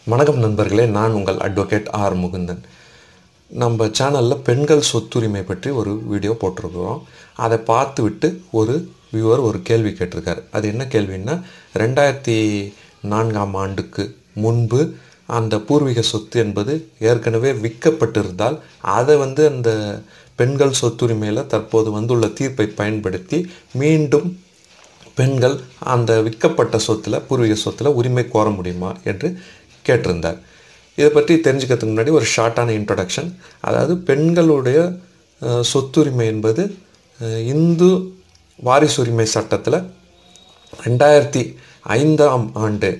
வணக்கம் நண்பர்களே நான் உங்கள் அட்வொகேட் ஆர் முகுந்தன் நம்ம சேனலில் பெண்கள் சொத்துரிமை பற்றி ஒரு வீடியோ போட்டிருக்கிறோம் அதை பார்த்து விட்டு ஒரு வியூவர் ஒரு கேள்வி கேட்டிருக்காரு அது என்ன கேள்வின்னா ரெண்டாயிரத்தி நான்காம் ஆண்டுக்கு முன்பு அந்த பூர்வீக சொத்து என்பது ஏற்கனவே விற்கப்பட்டிருந்தால் அதை வந்து அந்த பெண்கள் சொத்துரிமையில் தற்போது வந்துள்ள தீர்ப்பை பயன்படுத்தி மீண்டும் பெண்கள் அந்த விற்கப்பட்ட சொத்தில் பூர்வீக சொத்தில் உரிமை கோர முடியுமா என்று கேட்டிருந்தார் இதை பற்றி தெரிஞ்சுக்கிறதுக்கு முன்னாடி ஒரு ஷார்ட்டான இன்ட்ரொடக்ஷன் அதாவது பெண்களுடைய அஹ், சொத்துரிமை என்பது அஹ், இந்து வாரிசுரிமை சட்டத்தில் ரெண்டாயிரத்தி ஐந்தாம் ஆண்டு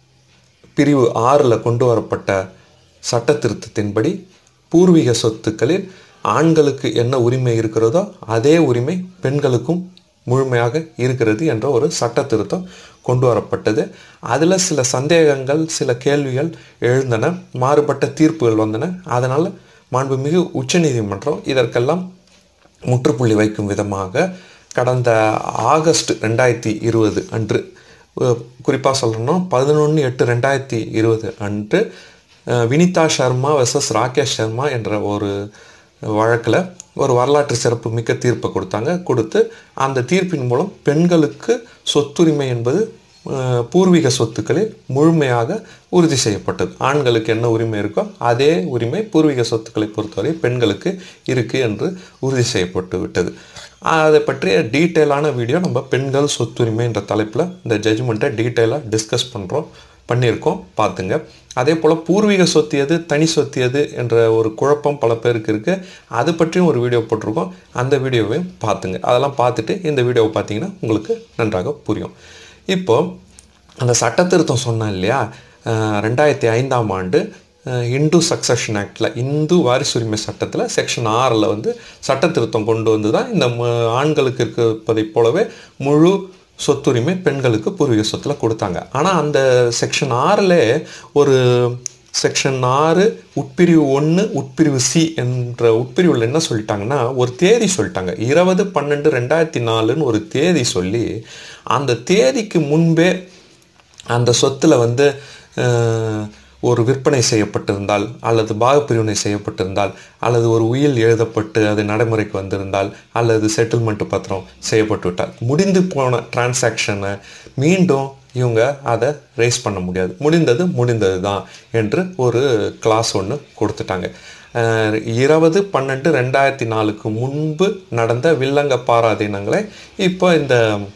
பிரிவு ஆறில் கொண்டு வரப்பட்ட சட்ட திருத்தத்தின்படி பூர்வீக சொத்துக்களில் ஆண்களுக்கு என்ன உரிமை இருக்கிறதோ அதே உரிமை பெண்களுக்கும் முழுமையாக இருக்கிறது என்ற ஒரு சட்ட திருத்தம் கொண்டு வரப்பட்டது அதில் சில சந்தேகங்கள் சில கேள்விகள் எழுந்தன மாறுபட்ட தீர்ப்புகள் வந்தன அதனால் மாண்புமிகு உச்சநீதிமன்றம் இதற்கெல்லாம் முற்றுப்புள்ளி வைக்கும் விதமாக கடந்த ஆகஸ்ட் ரெண்டாயிரத்தி இருபது அன்று குறிப்பாக சொல்லணும்னா பதினொன்று எட்டு ரெண்டாயிரத்தி இருபது அன்று அஹ், வினிதா சர்மா வெர்சஸ் ராகேஷ் சர்மா என்ற ஒரு வழக்கில் ஒரு வரலாற்று சிறப்பு மிக்க தீர்ப்பை கொடுத்தாங்க கொடுத்து அந்த தீர்ப்பின் மூலம் பெண்களுக்கு சொத்துரிமை என்பது அஹ், பூர்வீக சொத்துக்களில் முழுமையாக உறுதி செய்யப்பட்டது ஆண்களுக்கு என்ன உரிமை இருக்கோ அதே உரிமை பூர்வீக சொத்துக்களை பொறுத்தவரை பெண்களுக்கு இருக்குது என்று உறுதி செய்யப்பட்டு விட்டது அதை பற்றிய டீட்டெயிலான வீடியோ நம்ம பெண்கள் சொத்துரிமை என்ற தலைப்பில் இந்த ஜட்ஜ்மெண்ட்டை டீட்டெயிலாக டிஸ்கஸ் பண்ணுறோம் பண்ணியிருக்கோம் பார்த்துங்க அதே போல் பூர்வீக சொத்து எது தனி சொத்து எது என்ற ஒரு குழப்பம் பல பேருக்கு இருக்குது அது பற்றியும் ஒரு வீடியோ போட்டிருக்கோம் அந்த வீடியோவையும் பார்த்துங்க அதெல்லாம் பார்த்துட்டு இந்த வீடியோவை பார்த்தீங்கன்னா உங்களுக்கு நன்றாக புரியும் இப்போ அந்த சட்ட திருத்தம் சொன்னேன் இல்லையா அஹ், ரெண்டாயிரத்தி ஐந்தாம் ஆண்டு அஹ், இந்து சக்சஷன் ஆக்டில் இந்து வாரிசுரிமை சட்டத்தில் செக்ஷன் ஆறில் வந்து சட்ட திருத்தம் கொண்டு வந்து தான் இந்த மு- ஆண்களுக்கு இருப்பதைப் போலவே முழு சொத்துரிமை பெண்களுக்கு பூர்வீக சொத்தில் கொடுத்தாங்க ஆனால் அந்த செக்ஷன் ஆறில் ஒரு செக்ஷன் ஆறு உட்பிரிவு ஒன்று உட்பிரிவு சி என்ற உட்பிரிவில் என்ன சொல்லிட்டாங்கன்னா ஒரு தேதி சொல்லிட்டாங்க இருபது பன்னெண்டு ரெண்டாயிரத்தி நாலுன்னு ஒரு தேதி சொல்லி அந்த தேதிக்கு முன்பே அந்த சொத்தில் வந்து அஹ், ஒரு விற்பனை செய்யப்பட்டிருந்தால் அல்லது பாகப்பிரிவினை செய்யப்பட்டிருந்தால் அல்லது ஒரு உயில் எழுதப்பட்டு அது நடைமுறைக்கு வந்திருந்தால் அல்லது செட்டில்மெண்ட் பத்திரம் செய்யப்பட்டு விட்டால் முடிந்து போன டிரான்சாக்ஷனை மீண்டும் இவங்க அதை ரைஸ் பண்ண முடியாது முடிந்தது முடிந்தது தான் என்று ஒரு கிளாஸ் ஒன்று கொடுத்துட்டாங்க அஹ், இருபது பன்னெண்டு ரெண்டாயிரத்தி நாலுக்கு முன்பு நடந்த வில்லங்க பாராதீனங்களை இப்போ இந்த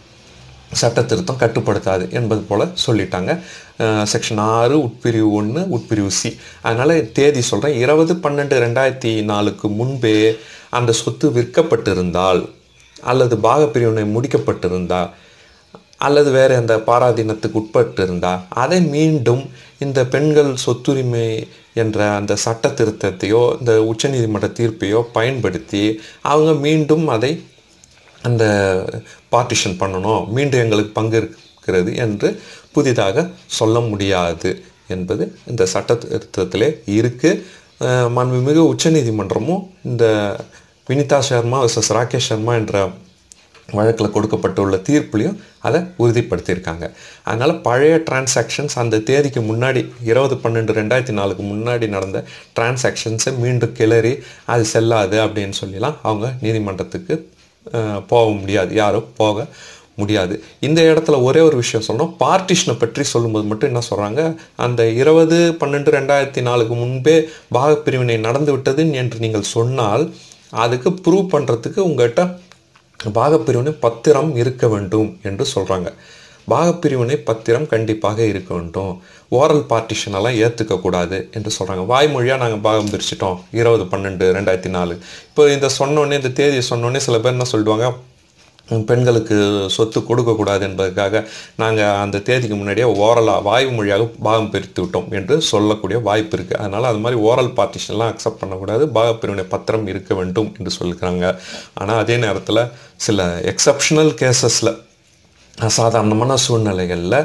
சட்ட திருத்தம் கட்டுப்படுத்தாது என்பது போல சொல்லிட்டாங்க செக்ஷன் ஆறு உட்பிரிவு ஒன்று உட்பிரிவு சி அதனால் தேதி சொல்கிறேன் இருபது பன்னெண்டு ரெண்டாயிரத்தி நாலுக்கு முன்பே அந்த சொத்து விற்கப்பட்டிருந்தால் அல்லது பாகப்பிரிவினை முடிக்கப்பட்டிருந்தால் அல்லது வேறு எந்த பாராதீனத்துக்கு உட்பட்டு இருந்தால் அதை மீண்டும் இந்த பெண்கள் சொத்துரிமை என்ற அந்த சட்ட திருத்தத்தையோ இந்த உச்சநீதிமன்ற தீர்ப்பையோ பயன்படுத்தி அவங்க மீண்டும் அதை அந்த பார்ட்டிஷன் பண்ணணும் மீண்டும் எங்களுக்கு பங்கு இருக்கிறது என்று புதிதாக சொல்ல முடியாது என்பது இந்த சட்ட திருத்தத்திலே இருக்குது மாண்புமிகு உச்சநீதிமன்றமும் இந்த வினிதா சர்மா vs ராகேஷ் சர்மா என்ற வழக்கில் கொடுக்கப்பட்டுள்ள தீர்ப்புலையும் அதை உறுதிப்படுத்தியிருக்காங்க அதனால் பழைய டிரான்சாக்ஷன்ஸ் அந்த தேதிக்கு முன்னாடி இருபது பன்னெண்டு ரெண்டாயிரத்தி நாலுக்கு முன்னாடி நடந்த டிரான்சாக்ஷன்ஸை மீண்டும் கிளறி அது செல்லாது அப்படின்னு சொல்லிலாம் அவங்க நீதிமன்றத்துக்கு அஹ், போக முடியாது யாரும் போக முடியாது இந்த இடத்துல ஒரே ஒரு விஷயம் சொல்லணும் பார்ட்டிஷனை பற்றி சொல்லும்போது மட்டும் என்ன சொல்கிறாங்க அந்த இருபது பன்னெண்டு ரெண்டாயிரத்தி நாலுக்கு முன்பே பாகப்பிரிவினை நடந்து விட்டது என்று நீங்கள் சொன்னால் அதுக்கு ப்ரூவ் பண்ணுறதுக்கு உங்கள்கிட்ட பாகப்பிரிவினை பத்திரம் இருக்க வேண்டும் என்று சொல்கிறாங்க பாகப்பிரிவினை பத்திரம் கண்டிப்பாக இருக்க வேண்டும் ஓரல் பார்ட்டிஷனெல்லாம் ஏற்றுக்கக்கூடாது என்று சொல்கிறாங்க வாய்மொழியாக நாங்கள் பாகம் பிரிச்சிட்டோம் இருபது பன்னெண்டு ரெண்டாயிரத்தி நாலு இப்போ இந்த சொன்னோடனே இந்த தேதியை சொன்னோடனே சில பேர் என்ன சொல்லிடுவாங்க பெண்களுக்கு சொத்து கொடுக்கக்கூடாது என்பதற்காக நாங்கள் அந்த தேதிக்கு முன்னாடியே ஓரலாக வாய்வு மொழியாக பாகம் பிரித்து விட்டோம் என்று சொல்லக்கூடிய வாய்ப்பு இருக்குது அதனால் அது மாதிரி ஓரல் பார்ட்டிஷன்லாம் அக்செப்ட் பண்ணக்கூடாது பாகப்பிரிவினை பத்திரம் இருக்க வேண்டும் என்று சொல்லிக்கிறாங்க ஆனால் அதே நேரத்தில் சில எக்ஸப்ஷனல் கேசஸில் அசாதாரணமான சூழ்நிலைகளில்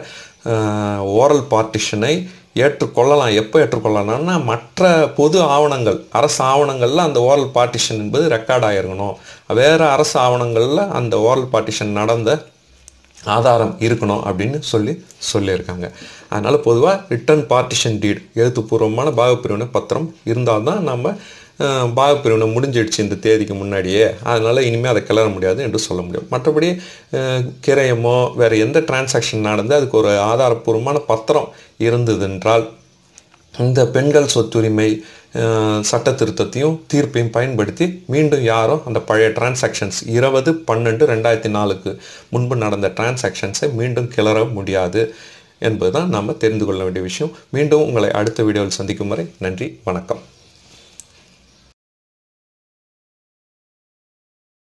ஓரல் பார்ட்டிஷனை ஏற்றுக்கொள்ளலாம் எப்போ ஏற்றுக்கொள்ளலாம்னா மற்ற பொது ஆவணங்கள் அரசு ஆவணங்களில் அந்த ஓரல் பார்ட்டிஷன் என்பது ரெக்கார்ட் ஆகிருக்கணும் வேறு அரசு ஆவணங்களில் அந்த ஓரல் பார்ட்டிஷன் நடந்த ஆதாரம் இருக்கணும் அப்படின்னு சொல்லி சொல்லியிருக்காங்க அதனால் பொதுவாக ரிட்டர்ன் பார்ட்டிஷன் டீட் எழுத்துப்பூர்வமான பாகப்பிரிவினை பத்திரம் இருந்தால் தான் நம்ம அஹ், பாகப்பிரிவினை முடிஞ்சிடுச்சு இந்த தேதிக்கு முன்னாடியே அதனால் இனிமேல் அதை கிளற முடியாது என்று சொல்ல முடியும் மற்றபடி அஹ், கிரயமோ வேறு எந்த டிரான்சாக்ஷன் நடந்து அதுக்கு ஒரு ஆதாரப்பூர்வமான பத்திரம் இருந்ததென்றால் இந்த பெண்கள் சொத்துரிமை அஹ், சட்ட திருத்தத்தையும் தீர்ப்பையும் பயன்படுத்தி மீண்டும் யாரும் அந்த பழைய டிரான்சாக்ஷன்ஸ் இருபது பன்னெண்டு ரெண்டாயிரத்தி நாலுக்கு முன்பு நடந்த டிரான்சாக்ஷன்ஸை மீண்டும் கிளற முடியாது என்பதுதான் நாம் தெரிந்து கொள்ள வேண்டிய விஷயம் மீண்டும் உங்களை அடுத்த வீடியோவில் சந்திக்கும் வரை நன்றி வணக்கம்